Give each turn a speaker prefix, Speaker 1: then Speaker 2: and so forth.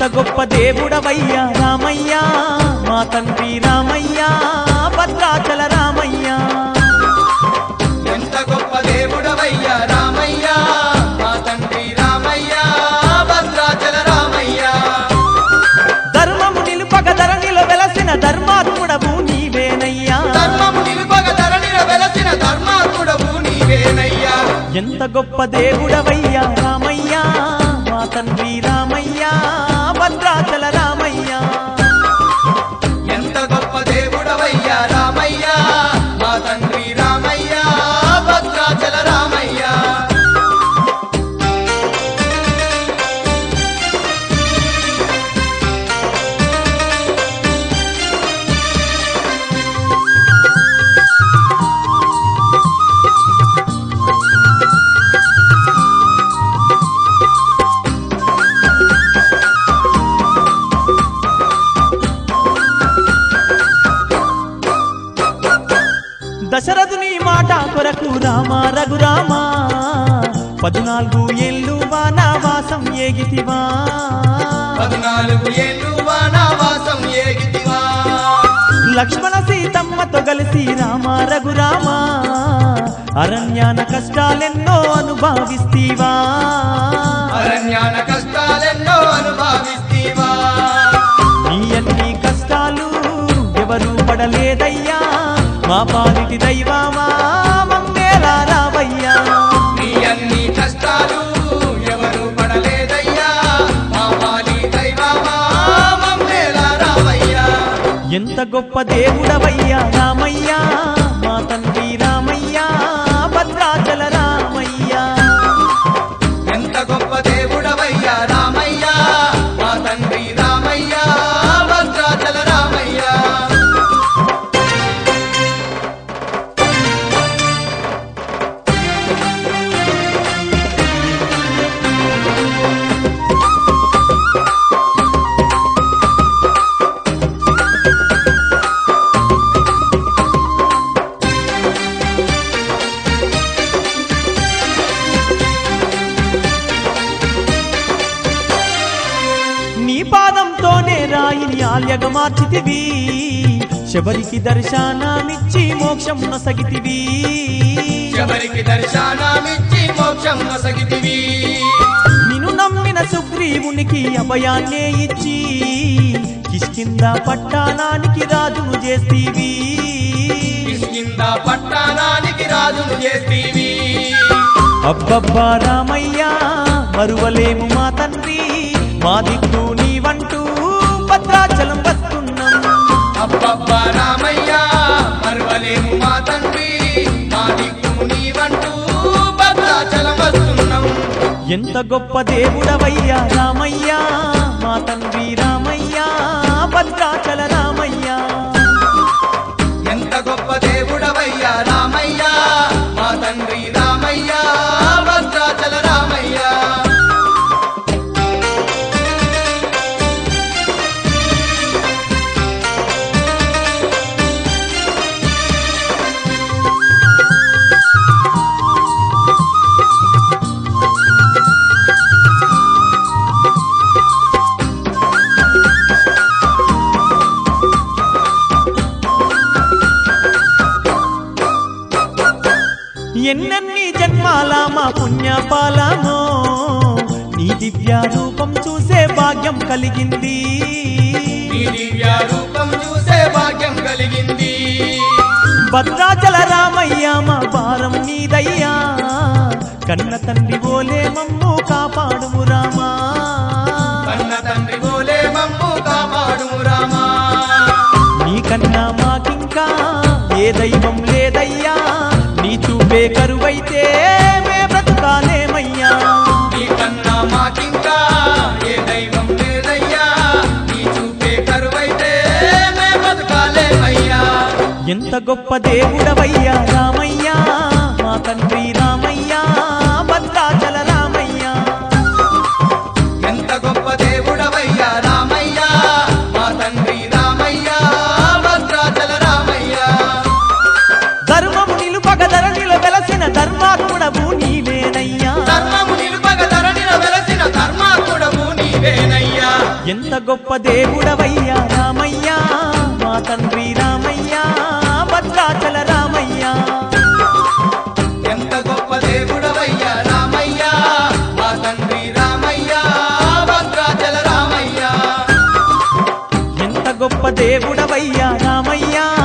Speaker 1: గొప్ప దేవుడవయ్యా రామయ్యా మా తండ్రి రామయ్యా భద్రాచల రామయ్యా
Speaker 2: ఎంత గొప్ప దేవుడవయ్యా రామయ్య మా తండ్రి రామయ్య భద్రాచల రామయ్య
Speaker 1: ధర్మము నిలుపక ధరణిలో వెలసిన ధర్మాత్ముడవు నీవేనయ్యా
Speaker 2: ధర్మము నిలుపగ ధరణిలో వెలసిన ధర్మాత్ముడవు నీవేనయ్యా
Speaker 1: ఎంత గొప్ప దేవుడవయ్యా రామయ్యా మా తండ్రి రామయ్యా భద్రాచల రామయ్యా
Speaker 2: ఎంత గొప్ప దేవుడవయ్యా రామయ్య మా తండ్రి రామయ్య భద్రాచల రామయ్య
Speaker 1: దశరథుని మాట కొరకు రామ రఘురామ పద్నాలుగు ఏళ్ళు వానవాసం ఏగితివా
Speaker 2: పద్నాలుగు ఏళ్ళు వానవాసం ఏగితివా
Speaker 1: లక్ష్మణ సీతమ్మతో కలిసి రామ రఘురామ అరణ్యాన కష్టాలెన్నో అనుభవిస్తీవా
Speaker 2: అరణ్యాన కష్టాలెన్నో అనుభవిస్తీవా
Speaker 1: నీ అన్ని కష్టాలు ఎవరు పడలేదయ్యా మా పాలిటి దైవమా మంగేలా రావయ్యా
Speaker 2: నీ అన్ని కష్టాలు ఎవరు పడలేదయ్యా మా పాలి దైవమా మమ్మేలా రావయ్యా
Speaker 1: ఎంత గొప్ప దేవుడవయ్యా రామయ్యా మా తండ్రి రామయ్యా భద్రాచల రామయ్యా
Speaker 2: ఎంత గొప్ప దేవుడవయ్యా రామయ్యా మా తండ్రి రామయ్యా భద్రాచల రామయ్యా
Speaker 1: నీ పాదంతోనే రాయిని ఆల్యగా మార్చితివి శబరికి దర్శనమిచ్చి మోక్షం నొసగితివి
Speaker 2: ఎవరికి దర్శనమిచ్చి మోక్షం నొసగితివి
Speaker 1: నిన్ను నమ్మిన సుగ్రీవునికి అభయాన్నే ఇచ్చి కిష్కింద పట్టణానికి రాజును చేస్తీవి
Speaker 2: కిష్కింద పట్టణానికి రాజును చేస్తీవి
Speaker 1: అబ్బబ్బా రామయ్యా మరువలేము మా తండ్రి మా దిక్కు నీవంటూ భద్రాచలం వస్తున్నాం
Speaker 2: అబ్బబ్బా రామయ్యా మరువలేము మా తండ్రి మా దిక్కు నీవంటూ భద్రాచలం వస్తున్నాం
Speaker 1: ఎంత గొప్ప దేవుడవయ్యా రామయ్యా మా తండ్రి రామయ్యా భద్రాచల రామయ్యా
Speaker 2: ఎంత గొప్ప దేవుడవయ్యా రామయ్యా మా తండ్రి రామయ్యా భద్రాచల రామయ్యా
Speaker 1: ఎన్నెన్ని జన్మాల మా పుణ్యపాలమో నీ దివ్య రూపం చూసే భాగ్యం కలిగింది
Speaker 2: నీ దివ్య రూపం చూసే భాగ్యం కలిగింది
Speaker 1: భద్రాచల రామయ్య మా భారం నీదయ్యా కన్న తండ్రి ఓలే మమ్ము కాపాడుము రామా
Speaker 2: కన్న తండ్రి గోలే మమ్ము కాపాడు రామా
Speaker 1: నీకన్నా మాకింకా ఏ దైవం లేదయ్యా నీ చూపే కరువైతే మే బ్రతుకాలేమయ్యా
Speaker 2: నీ కన్నా మాకింకా ఏ దైవం లేదయ్యా నీ చూపే కరువైతే మే బతకాలేమయ్యా
Speaker 1: ఎంత గొప్ప దేవుడవయ్యా రామయ్యా మా తండ్రి రామయ్యా భద్రాచల రామయ్యా
Speaker 2: ఎంత గొప్ప దేవుడవయ్యా రామయ్యా మా తండ్రి రామయ్యా భద్రాచల రామయ్యా
Speaker 1: ధర్మము నిలుపగ ధరణిలో వెలసిన ధర్మాత్ముడవు నీవేనయ్యా
Speaker 2: ధర్మము నిలుపగ ధరణిన వెలసిన ధర్మాత్ముడవు నీవేనయ్యా
Speaker 1: ఎంత గొప్ప దేవుడవయ్యా రామయ్య మా తండ్రి రామయ్య భద్రాచల రామయ్య
Speaker 2: ఎంత గొప్ప దేవుడవయ్యా రామయ్య మా తండ్రి రామయ్య భద్రాచల రామయ్య
Speaker 1: ఎంత గొప్ప దేవుడవయ్యా రామయ్య